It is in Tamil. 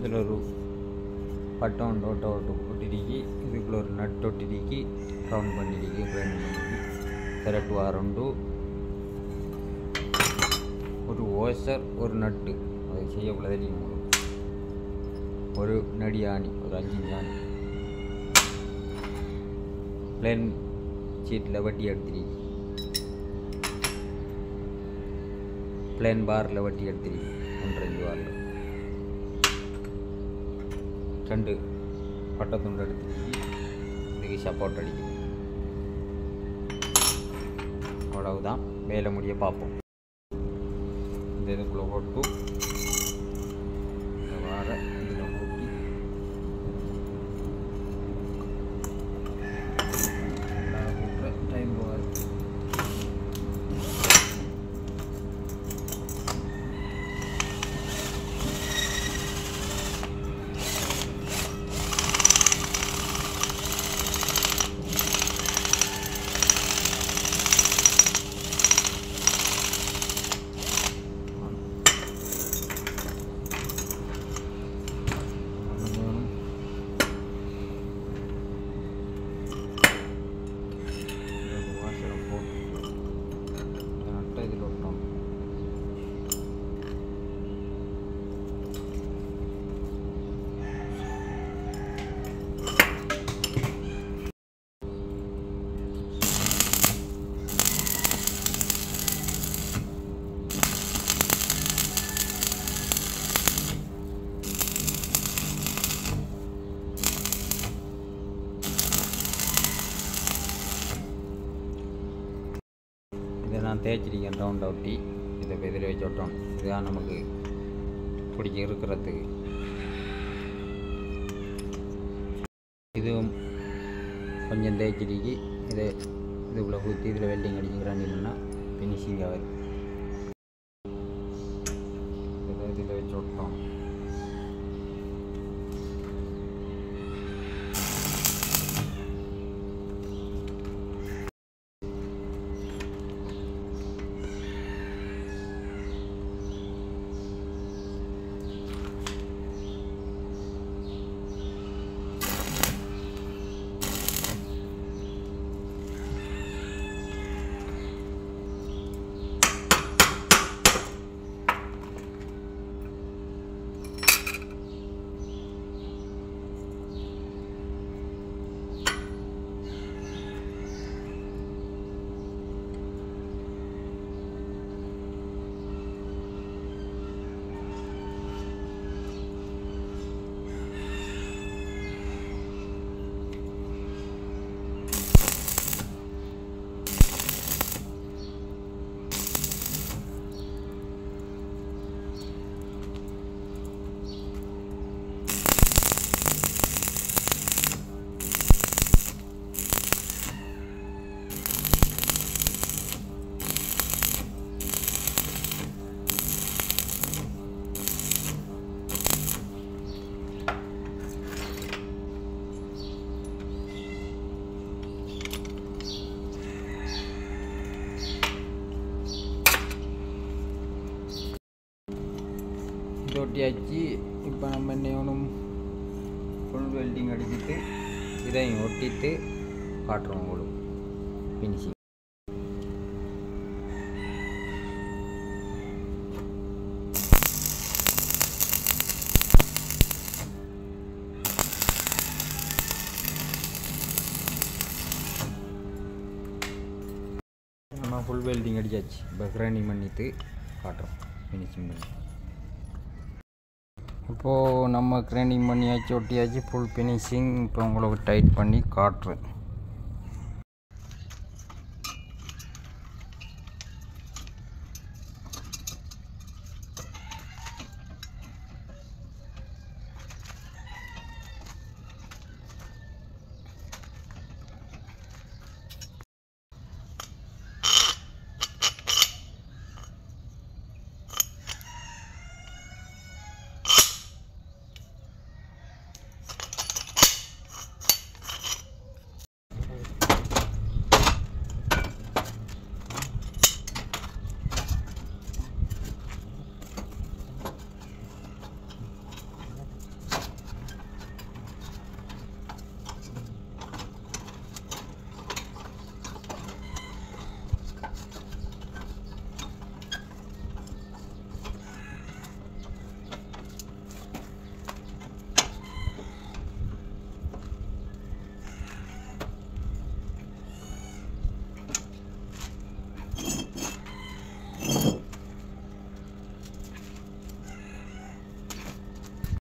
இதில் ஒரு பட்டம் ஒன்று ஒட்ட ஒட்டு ஒட்டிருக்கி இதுக்குள்ள ஒரு நட் ஒட்டிருக்கி ரவுண்ட் பண்ணிருக்கி கிரைண்ட் பண்ணி கரெக்ட் வாரண்டு ஒரு ஓசர் ஒரு நட்டு அது செய்யக்குள்ள தெரியும் உங்களுக்கு. ஒரு நடி ஆணி ஒரு அஞ்சு ஆணி பிளேன் சீட்டில் வட்டி எடுத்துருக்கி பிளேன் பாரில் வட்டி எடுத்துருக்கி ஒன்றஞ்சு பாரில் ரெண்டு பட்டத்துண்டு எடுத்துருக்கி இதுக்கு சப்போர்ட் அடிக்கும் அவ்வளவுதான் வேலை முடிய பார்ப்போம் இந்த இதுக்குள்ளே போட்டு இந்த வார இதில் ஊட்டி டைம் போகாது வேணும் வாசலம் போட்டு இந்த நட்டை இதில் விட்டோம் இதை நான் தேய்ச்சிருக்கேன் ரவுண்ட் ஒட்டி இதை இப்போ இதில் வச்சு விட்டோம் இதுதான் நமக்கு பிடிச்சி இருக்கிறதுக்கு இதுவும் கொஞ்சம் தேய்ச்சிருக்கி இதை இதுக்குள்ளே ஊற்றி இதில் வெல்டிங் அடிச்சுக்கிறாங்கன்னா ஃபினிஷிங் ஆகுது இதை இதில் வச்சு விட்டோம் இது ஒட்டியாச்சு இப்போ நம்ம என்ன வேணும் ஃபுல் வெல்டிங் அடிச்சுட்டு இதையும் ஒட்டிட்டு காட்டுறோம் உங்களுக்கு ஃபினிஷிங் நம்ம ஃபுல் வெல்டிங் அடிச்சாச்சு இப்போ கிரைண்டிங் பண்ணிட்டு காட்டுறோம் ஃபினிஷிங் பண்ணி இப்போது நம்ம கிரைண்டிங் பண்ணியாச்சு ஒட்டியாச்சு ஃபுல் ஃபினிஷிங் இப்போ உங்களுக்கு டைட் பண்ணி காட்டுறேன்